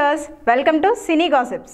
viewers welcome to cine gossips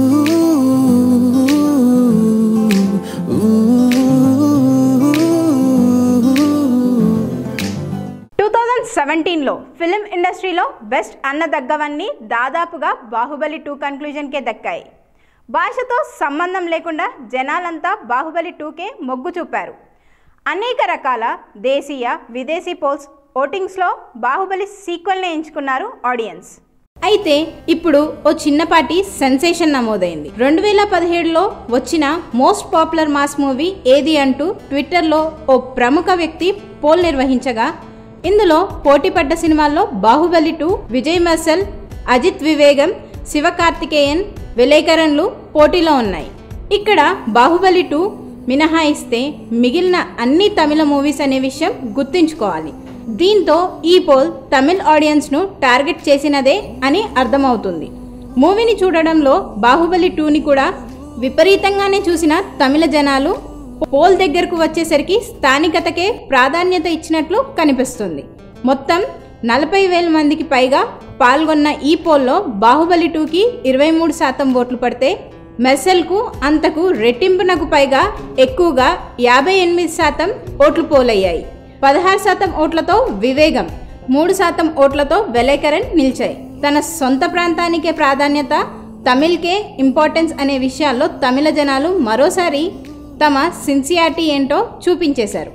two thousand సెవెంటీన్లో film ఇండస్ట్రీలో best అన్నదగ్గవన్నీ దాదాపుగా బాహుబలి టూ కన్క్లూజన్కే దక్కాయి భాషతో సంబంధం లేకుండా జనాలంతా బాహుబలి టూకే మొగ్గు చూపారు అనేక రకాల దేశీయ విదేశీ పోల్స్ ఓటింగ్స్లో బాహుబలి సీక్వెల్ని ఎంచుకున్నారు ఆడియన్స్ అయితే ఇప్పుడు ఓ చిన్నపాటి సెన్సేషన్ నమోదైంది రెండు వేల పదిహేడులో వచ్చిన మోస్ట్ పాపులర్ మాస్ మూవీ ఏది అంటూ ట్విట్టర్లో ఓ ప్రముఖ వ్యక్తి పోల్ నిర్వహించగా ఇందులో పోటీపడ్డ సినిమాల్లో బాహుబలి టూ విజయ్ మర్సల్ అజిత్ వివేగం శివకార్తికేయన్ విలేకరన్లు పోటీలో ఉన్నాయి ఇక్కడ బాహుబలి టూ మినహాయిస్తే మిగిలిన అన్ని తమిళ మూవీస్ అనే విషయం గుర్తుంచుకోవాలి దీంతో ఈ పోల్ తమిళ్ ఆడియన్స్ను టార్గెట్ చేసినదే అని అర్థమవుతుంది మూవీని చూడడంలో బాహుబలి టూని కూడా విపరీతంగానే చూసిన తమిళ జనాలు పోల్ దగ్గరకు వచ్చేసరికి స్థానికతకే ప్రాధాన్యత ఇచ్చినట్లు కనిపిస్తుంది మొత్తం నలభై వేల మందికి పైగా పాల్గొన్న ఈ పోల్లో బాహుబలి టూకి ఇరవై మూడు శాతం ఓట్లు పడితే మెర్సెల్కు అంతకు రెట్టింపునకు పైగా ఎక్కువగా యాభై ఎనిమిది శాతం ఓట్లు పోలయ్యాయి పదహారు శాతం ఓట్లతో వివేగం మూడు శాతం ఓట్లతో వెలేకరన్ నిలిచాయి తన సొంత ప్రాంతానికే ప్రాధాన్యత తమిళ్కే ఇంపార్టెన్స్ అనే విషయాల్లో తమిళ జనాలు మరోసారి తమ సిన్సియారిటీ ఏంటో చూపించేశారు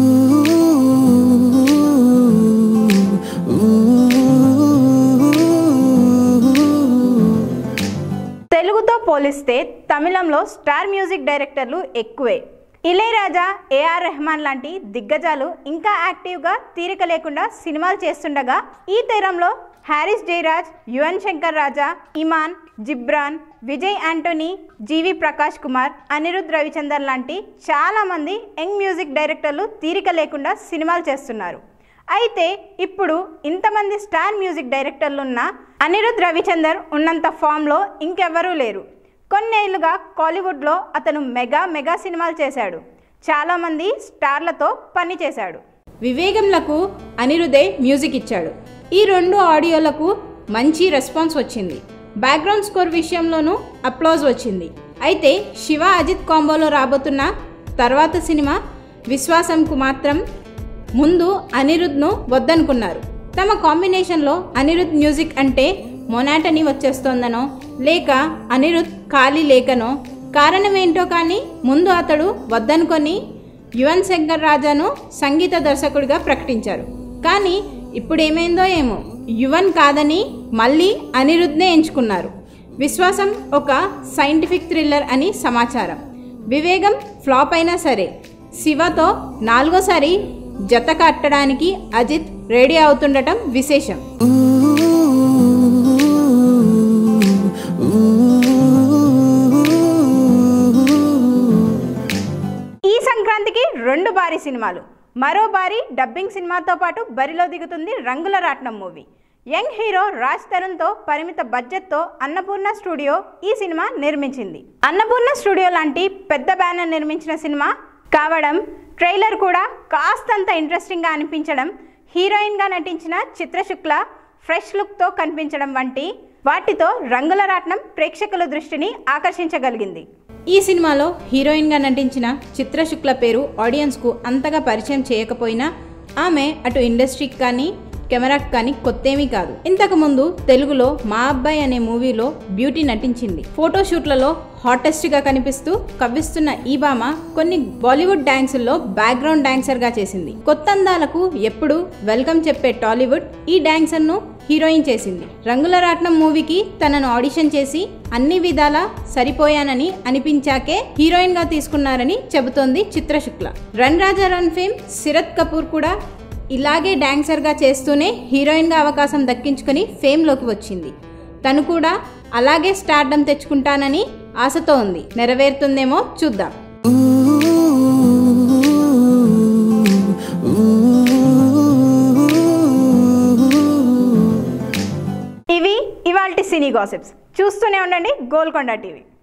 తెలుగుతో పోలిస్తే తమిళంలో స్టార్ మ్యూజిక్ డైరెక్టర్లు ఎక్కువే ఇళయరాజా ఏఆర్ రెహమాన్ లాంటి దిగ్గజాలు ఇంకా యాక్టివ్గా తీరిక లేకుండా సినిమాలు చేస్తుండగా ఈ తీరంలో హ్యారిస్ జయరాజ్ యువన్ శంకర్ రాజా ఇమాన్ జిబ్రాన్ విజయ్ యాంటోనీ జీవి ప్రకాష్ కుమార్ అనిరుద్ రవిచందర్ లాంటి చాలామంది యంగ్ మ్యూజిక్ డైరెక్టర్లు తీరిక లేకుండా సినిమాలు చేస్తున్నారు అయితే ఇప్పుడు ఇంతమంది స్టార్ మ్యూజిక్ డైరెక్టర్లు ఉన్న అనిరుద్ రవిచందర్ ఉన్నంత ఫామ్లో ఇంకెవ్వరూ లేరు కొన్నేళ్లుగా కాలీవుడ్లో అతను మెగా మెగా సినిమాలు చేశాడు చాలామంది స్టార్లతో పని చేశాడు వివేగంలకు అనిరుదే మ్యూజిక్ ఇచ్చాడు ఈ రెండు ఆడియోలకు మంచి రెస్పాన్స్ వచ్చింది బ్యాక్గ్రౌండ్ స్కోర్ విషయంలోనూ అప్లాజ్ వచ్చింది అయితే శివ అజిత్ కాంబోలో రాబోతున్న తర్వాత సినిమా విశ్వాసంకు మాత్రం ముందు అనిరుద్ను వద్దనుకున్నారు తమ కాంబినేషన్లో అనిరుద్ మ్యూజిక్ అంటే మొనాటని వచ్చేస్తోందనో లేక అనిరుద్ ఖాళీ లేకనో కారణం ఏంటో కానీ ముందు అతడు వద్దనుకొని యువన్ శంకర్ రాజాను సంగీత దర్శకుడిగా ప్రకటించారు కానీ ఇప్పుడు ఏమైందో ఏమో యువన్ కాదని మళ్ళీ అనిరుద్నే ఎంచుకున్నారు విశ్వాసం ఒక సైంటిఫిక్ థ్రిల్లర్ అని సమాచారం వివేగం ఫ్లాప్ అయినా సరే శివతో నాలుగోసారి జత కట్టడానికి అజిత్ రెడీ అవుతుండటం విశేషం ఈ సంక్రాంతికి రెండు భారీ సినిమాలు మరో భారీ డబ్బింగ్ సినిమాతో పాటు బరిలో దిగుతుంది Rangula Ratnam movie young hero Raj తరుణ్తో పరిమిత బడ్జెట్తో అన్నపూర్ణ స్టూడియో ఈ సినిమా నిర్మించింది అన్నపూర్ణ స్టూడియో లాంటి పెద్ద బ్యానర్ నిర్మించిన సినిమా కావడం ట్రైలర్ కూడా కాస్తంత ఇంట్రెస్టింగ్గా అనిపించడం హీరోయిన్గా నటించిన చిత్రశుక్ల ఫ్రెష్ లుక్తో కనిపించడం వంటి వాటితో రంగుల రాట్నం ప్రేక్షకుల దృష్టిని ఆకర్షించగలిగింది ఈ సినిమాలో హీరోయిన్గా నటించిన చిత్రశుక్ల పేరు ఆడియన్స్కు అంతగా పరిచయం చేయకపోయినా ఆమె అటు ఇండస్ట్రీకి కానీ కెమెరాకి కానీ కొత్తేమీ కాదు ఇంతకు ముందు తెలుగులో మా అబ్బాయి అనే మూవీలో బ్యూటీ నటించింది ఫోటోషూట్లలో హాటెస్ట్ గా కనిపిస్తూ కవ్విస్తున్న ఈ భామ కొన్ని బాలీవుడ్ డాన్సుల్లో బ్యాక్గ్రౌండ్ డాన్సర్ గా చేసింది కొత్త అందాలకు ఎప్పుడు వెల్కమ్ చెప్పే టాలీవుడ్ ఈ డాన్సర్ ను హీరోయిన్ చేసింది రంగుల రాట్నం మూవీకి తనను ఆడిషన్ చేసి అన్ని విధాలా సరిపోయానని అనిపించాకే హీరోయిన్ గా తీసుకున్నారని చెబుతోంది Chitra Shukla run Raja run fame Sirat Kapoor కూడా ఇలాగే డాన్సర్గా చేస్తూనే హీరోయిన్గా అవకాశం దక్కించుకొని ఫేమ్లోకి వచ్చింది తను కూడా అలాగే స్టార్డమ్ తెచ్చుకుంటానని ఆశతో ఉంది నెరవేరుతుందేమో చూద్దాం ఇవి ఇవాల్టి సినీ గాసిప్స్ చూస్తూనే ఉండండి గోల్కొండ టీవీ